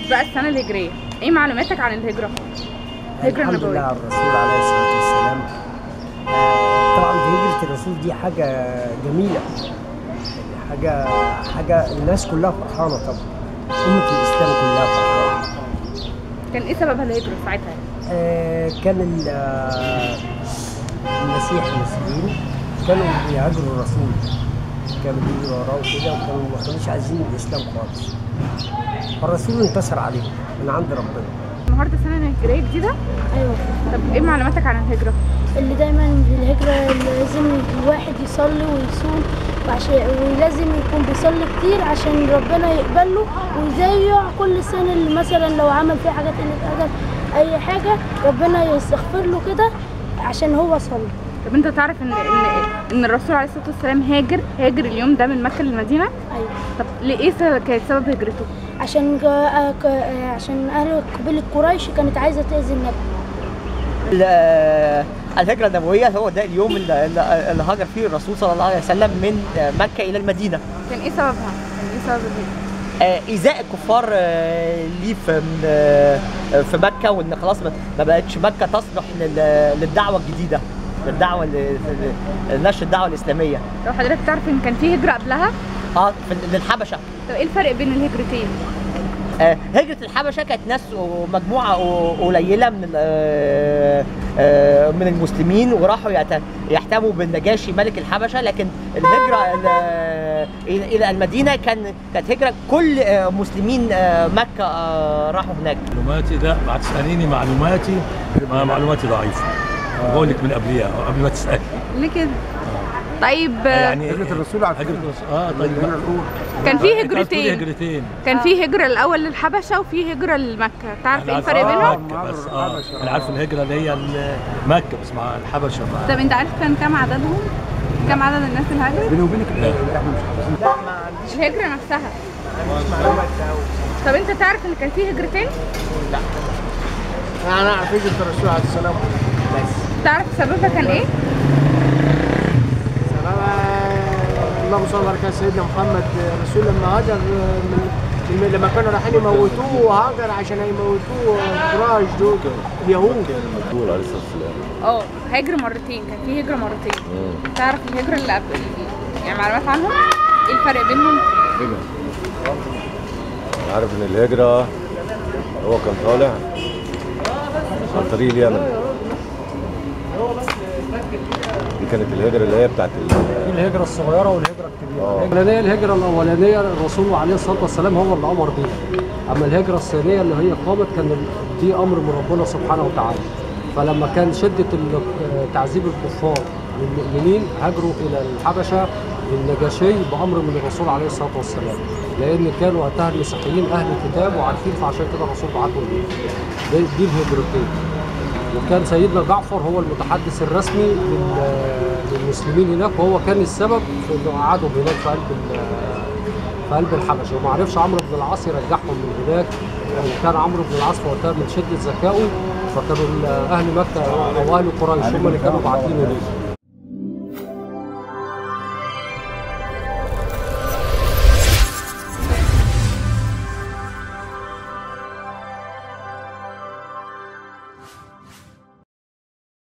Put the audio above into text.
بقى السنه الهجريه ايه معلوماتك عن الهجره الهجره الحمد لله النبويه على الرسول عليه الصلاه والسلام آه، طبعا دي هجره الرسول دي حاجه جميله يعني حاجه حاجه الناس كلها فرحانه طبعا امه الاسلام كلها فرحانه كان ايه سببها الهجره ساعتها آه، كان ال- آه، المسيح المسلمين كانوا بيهاجروا الرسول كانوا بيجروا وراه كده وكانوا ما كانوش عايزين الاسلام خالص فالرسول انتصر عليهم من عند ربنا النهارده سنه هجريه جديده ايوه طب ايه معلوماتك عن الهجره اللي دايما في الهجرة لازم الواحد يصلي ويصوم وعشان ولازم يكون بيصلي كتير عشان ربنا يقبله ويضيع كل سنة اللي مثلا لو عمل فيها حاجات قلة أدب أي حاجة ربنا يستغفر له كده عشان هو صلى طب انت تعرف ان ان ان الرسول عليه الصلاه والسلام هاجر هاجر اليوم ده من مكه للمدينه أيوة طب ليه سبب- كانت سبب هجرته عشان جا- ك- عشان أهل قبيلة قريش كانت عايزة تأذي النبي ال- الهجرة النبوية هو ده اليوم اللي, اللي هاجر فيه الرسول صلى الله عليه وسلم من مكة إلى المدينة كان ايه سببها كان ايه سبب الهجره آه، إيذاء الكفار آه، ليه في آه، في مكة وإن خلاص ما- ما بقتش مكة تصلح لل- للدعوة الجديدة للدعوة ل- لنشر الدعوة الإسلامية لو حضرتك تعرف ان كان في هجره قبلها اه في- للحبشة طب ايه الفرق بين الهجرتين آه، هجرة الحبشة كانت ناس ومجموعة قليلة من ال- آه، آه، من المسلمين وراحوا يت- يحتموا بالنجاشي ملك الحبشة لكن الهجرة ال- إلى إلى المدينة كان كانت هجرة كل آه، مسلمين آه، مكة آه، راحوا هناك معلوماتي لا بعد تساليني معلوماتي ما معلوماتي ضعيفه بقول لك من قبليها قبل ما تسالي ليه كده طيب يعني هجرة الرسول على هجرة الرسول اه طيب الهجرة الأولى كان في أنت عايز تقولي هجرتين هجرتين كان في هجرة الأول للحبشة وفي هجرة لمكة تعرف أنا ايه عارف- الفرق آه، بينهم؟ مكة بس اه انا عارف الهجره اللي هي ال- مكه بس مع الحبشه مع طب انت عارف كان كام عددهم؟ كام عدد الناس اللي هاجرت؟ بيني وبينك احنا مش حافظين الهجرة نفسها طب انت تعرف ان كان في هجرتين؟ انا اعرف هجرة الرسول عليه السلام بس تعرف سببها كان ايه؟ سلام اللهم صل على سيدنا محمد الرسول لما هاجر من من- لما كانوا رايحين يموتوه هاجر عشان يموتوه قريش دول اليهود الرسول عليه الصلاه والسلام اه هاجر مرتين كان في هجرة مرتين تعرف الهجرة اللي قبل يعني معلومات عنهم؟ ايه الفرق بينهم؟ عارف ان الهجره هو كان طالع عن طريق اليمن دي كانت الهجره اللي هي بتاعت ال- في الهجرة الصغيرة والهجرة الكبيرة. آه. الأولانية الهجرة الأولانية الرسول عليه الصلاة والسلام هو اللي أمر بيها. أما الهجرة الثانية اللي هي قامت كان ال- دي أمر من ربنا سبحانه وتعالى. فلما كان شدة ال- تعذيب الكفار للمؤمنين هاجروا إلى الحبشة للنجاشي بأمر من الرسول عليه الصلاة والسلام. لأن كانوا وقتها المسيحيين أهل الكتاب وعارفين فعشان كده الرسول بعتهم ليهم. دي, دي الهجرتين. وكان سيدنا جعفر هو المتحدث الرسمي لل- للمسلمين هناك وهو كان السبب في انه قعدهم هناك في قلب ال- في قلب الحبشه وما عرفش عمرو بن العاص يرجعهم من هناك وكان عمرو بن العاص في وقتها من شده ذكائه فكانوا ال- اهل مكه او اهل قريش هم اللي كانوا باعتينه ليه